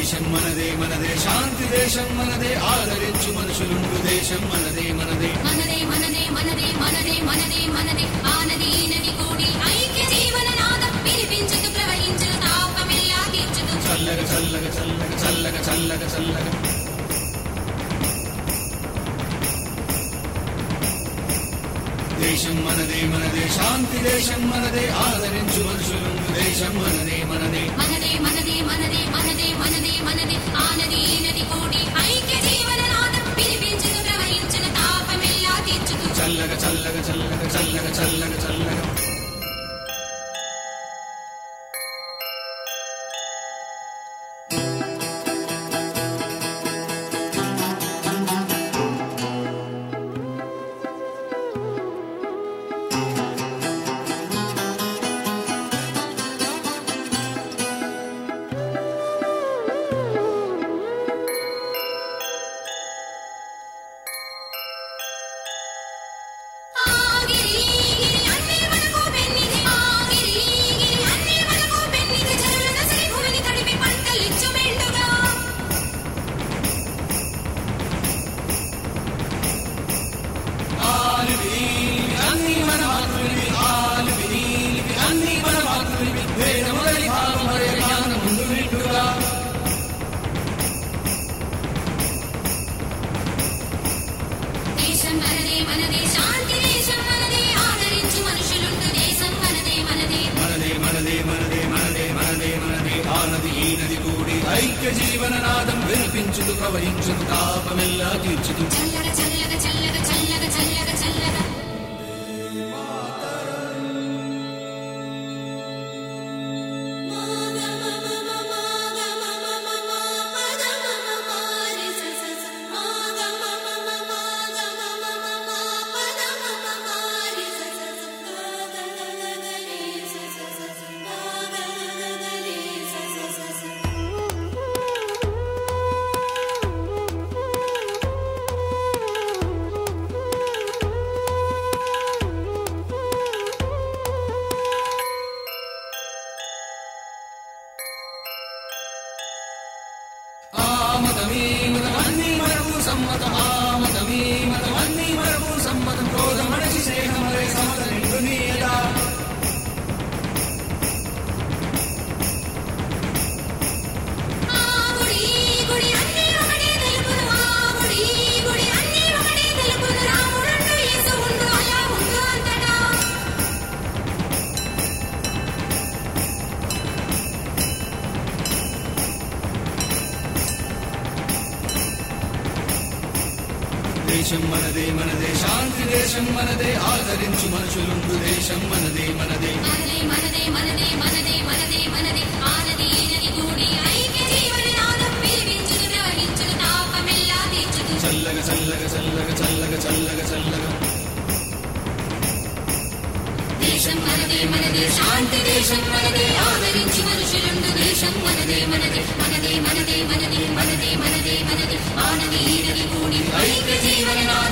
దేశం మనదే మనదే శాంతి దేశం మనదే ఆదరించు మనుషులుండు దేశం మనదే మనదే మనదే మనదే మనదే మనదే మనదే మనదే ఆనది ఈనది కూడి ఐక్య జీవన నాదం వినిపించుతూ ప్రవహించును తాపమెల్లా తీర్చుతూ చల్లగ చల్లగ చల్లగ చల్లగ చల్లగ చల్లగ దేశం మనదే మనదే శాంతి దేశం మనదే ఆదరించు మనుషులుండు దేశం మనదే మనదే మనదే మనదే మనదే మనదే మనదే మనదే ఆనది ఈనది కూడి ఐక్య జీవన నాదం వినిపించుతూ ప్రవహించును తాపమెల్లా తీర్చుతూ చల్లగ చల్లగ చల్లగ చల్లగ చల్లగ చల్లగ ఆగిరి ఈగిరి అన్నీ మనకు పెన్నిది ఆగిరి ఈగిరి అన్నీ మనకు పెన్నిది జరులన శ్రీ భూమిని తడిపి పంటలిచ్చు మెండుగా ఆలివి అన్ని మన మాతృలివి ఆలివి అన్ని మన మాతృలివి వేద మొదలి భావం హరే జ్ఞాన ముందు నిండుగా దేశం మనదే మనదే శాంతి దేశం మనదే ఆదరించు మనుషులుండు దేశం మనదే మనదే మనదే మనదే మనదే మనదే మనదే మనదే ఆ నది ఈ నది కూడి ఐక్య జీవన నాదం వినిపించుతూ ప్రవహించుతూ తాపమెల్లా తీర్చుతూ చల్లగ చల్లగ చల్లగ చల్లగ చల్లగ చల్లగ ఆ మతమీ మతం అన్ని మనకు సమ్మతం ఆ మతమీ మతం అన్ని మనకు సమ్మతం క్రోధ మనిషి స్నేహమరే సమత నిండు నీయదా ఆ గుడి గుడి అన్నీ ఒకటే తెలుపును ఆ గుడి గుడి అన్నీ ఒకటే తెలుపును రాముడుండు యేసు ఉండు అలా ఉండు అంతటా దేశం మనదే మనదే శాంతి దేశం మనదే ఆదరించు మనుషులుండు దేశం మనదే మనదే మనదే మనదే మనదే మనదే మనదే మనదే ఆనది ఈనది కూడి ఐక్య జీవన నాదం వినిపించును ప్రవహించును తాపమెల్లా తీర్చుతూ చల్లగ చల్లగ చల్లగ చల్లగ చల్లగ చల్లగ దేశం మనదే మనదే శాంతి దేశం మనదే ఆదరించి మనుషులుండు దేశం మనదే మనదే మనదే మనదే మనదే మనదే మనదే మనదే ఆనది ఈనది కూడి ఐక్య జీవన నాదం